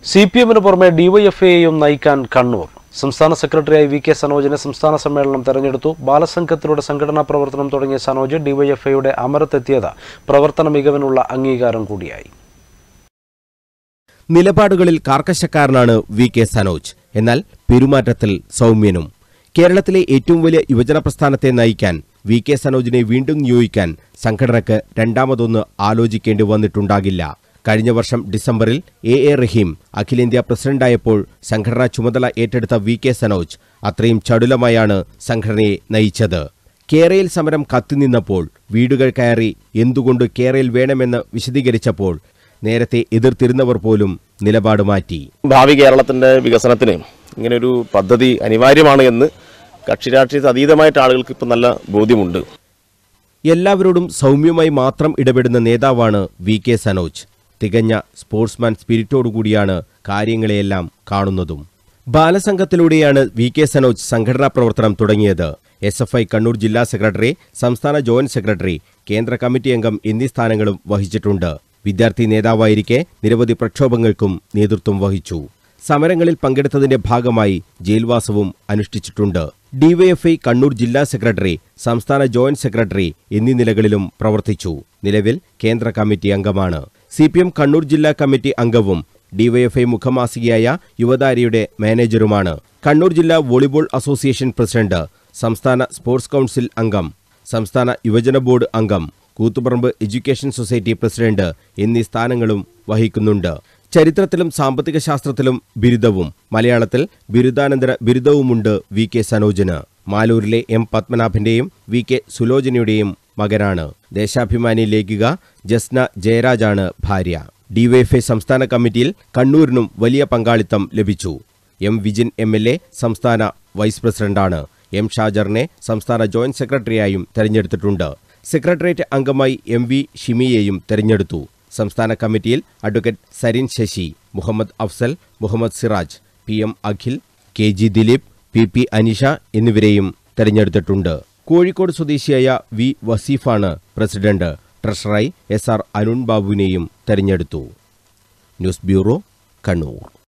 C P എമ്മിന് പുറമെ ഡിവൈഎഫ്ഐയെയും നയിക്കാൻ കണ്ണൂർ സംസ്ഥാന സെക്രട്ടറിയായി വി കെ സനോജിനെ സംസ്ഥാന സമ്മേളനം തെരഞ്ഞെടുത്തു ബാലസംഘത്തിലൂടെ സംഘടനാ പ്രവർത്തനം തുടങ്ങിയ സനോജ് ഡിവൈഎഫ്ഐയുടെ അമരത്തെത്തിയത് പ്രവർത്തന മികവിനുള്ള അംഗീകാരം കൂടിയായി നിലപാടുകളിൽ കാർക്കശക്കാരനാണ് വി കെ സനോജ് എന്നാൽ പെരുമാറ്റത്തിൽ സൗമ്യനും കേരളത്തിലെ ഏറ്റവും വലിയ യുവജന പ്രസ്ഥാനത്തെ നയിക്കാൻ വി കെ സനോജിനെ വീണ്ടും നിയോഗിക്കാൻ സംഘടനയ്ക്ക് രണ്ടാമതൊന്ന് ആലോചിക്കേണ്ടി വന്നിട്ടുണ്ടാകില്ല കഴിഞ്ഞ വർഷം ഡിസംബറിൽ എ എ റഹീം അഖിലേന്ത്യാ പ്രസിഡന്റായപ്പോൾ സംഘടനാ ചുമതല ഏറ്റെടുത്ത വി കെ സനോജ് അത്രയും ചടുലമായാണ് സംഘടനയെ നയിച്ചത് കേരയിൽ സമരം കത്തിനിന്നപ്പോൾ വീടുകൾ കയറി എന്തുകൊണ്ട് കേരയിൽ വേണമെന്ന് വിശദീകരിച്ചപ്പോൾ നേരത്തെ എതിർത്തിരുന്നവർ പോലും നിലപാട് മാറ്റി ഭാവി കേരളത്തിന്റെ വികസനത്തിന് ഇങ്ങനൊരു പദ്ധതി അനിവാര്യമാണ് എന്ന് കക്ഷി രാഷ്ട്രീയത്തിന് അതീതമായിട്ട് ആളുകൾക്ക് ഇപ്പം നല്ല ബോധ്യമുണ്ട് എല്ലാവരോടും സൗമ്യമായി മാത്രം ഇടപെടുന്ന നേതാവാണ് വി കെ സനോജ് തികഞ്ഞ സ്പോർട്സ്മാൻ സ്പിരിറ്റോടുകൂടിയാണ് കാര്യങ്ങളെയെല്ലാം കാണുന്നതും ബാലസംഘത്തിലൂടെയാണ് വി കെ സനോജ് സംഘടനാ പ്രവർത്തനം തുടങ്ങിയത് എസ് എഫ് ഐ കണ്ണൂർ ജില്ലാ സെക്രട്ടറി സംസ്ഥാന ജോയിന്റ് സെക്രട്ടറി കേന്ദ്ര കമ്മിറ്റി അംഗം എന്നീ സ്ഥാനങ്ങളും വഹിച്ചിട്ടുണ്ട് വിദ്യാർത്ഥി നേതാവായിരിക്കെ നിരവധി പ്രക്ഷോഭങ്ങൾക്കും നേതൃത്വം വഹിച്ചു സമരങ്ങളിൽ പങ്കെടുത്തതിന്റെ ഭാഗമായി ജയിൽവാസവും അനുഷ്ഠിച്ചിട്ടുണ്ട് ഡിവൈഎഫ്ഐ കണ്ണൂർ ജില്ലാ സെക്രട്ടറി സംസ്ഥാന ജോയിന്റ് സെക്രട്ടറി എന്നീ നിലകളിലും പ്രവർത്തിച്ചു നിലവിൽ കേന്ദ്ര കമ്മിറ്റി അംഗമാണ് സി പി എം കണ്ണൂർ ജില്ലാ കമ്മിറ്റി അംഗവും ഡിവൈഎഫ്ഐ മുഖമാസികയായ യുവതാരയുടെ മാനേജറുമാണ് കണ്ണൂർ ജില്ലാ വോളിബോൾ അസോസിയേഷൻ പ്രസിഡന്റ് സംസ്ഥാന സ്പോർട്സ് കൗൺസിൽ അംഗം സംസ്ഥാന യുവജന ബോർഡ് അംഗം കൂത്തുപറമ്പ് എഡ്യൂക്കേഷൻ സൊസൈറ്റി പ്രസിഡന്റ് എന്നീ സ്ഥാനങ്ങളും വഹിക്കുന്നുണ്ട് ചരിത്രത്തിലും സാമ്പത്തിക ശാസ്ത്രത്തിലും ബിരുദവും മലയാളത്തിൽ ബിരുദാനന്തര ബിരുദവുമുണ്ട് വി കെ സനോജിന് മാലൂരിലെ എം പത്മനാഭന്റെയും വി കെ സുലോചനയുടെയും മകനാണ് ദേശാഭിമാനി ലേഖിക ജസ്ന ജയരാജാണ് ഭാര്യ ഡിവൈഎഫ്ഐ സംസ്ഥാന കമ്മിറ്റിയിൽ കണ്ണൂരിനും വലിയ പങ്കാളിത്തം ലഭിച്ചു M Vijin M L A സംസ്ഥാന വൈസ് പ്രസിഡന്റാണ് എം ഷാജറിനെ സംസ്ഥാന ജോയിന്റ് സെക്രട്ടറിയായും തെരഞ്ഞെടുത്തിട്ടുണ്ട് സെക്രട്ടേറിയറ്റ് അംഗമായി എം വി ഷിമിയെയും തെരഞ്ഞെടുത്തു സംസ്ഥാന കമ്മിറ്റിയിൽ advocate Sarin Sasi Muhammad Afsal Muhammad Siraj P M Akhil K G Dileep P P Anisha എന്നിവരെയും തെരഞ്ഞെടുത്തിട്ടുണ്ട് കോഴിക്കോട് സ്വദേശിയായ വി വസീഫാണ് പ്രസിഡന്റ് ട്രഷററായി എസ് ആർ അരുൺ ബാബുവിനെയും തെരഞ്ഞെടുത്തു ന്യൂസ് ബ്യൂറോ കണ്ണൂർ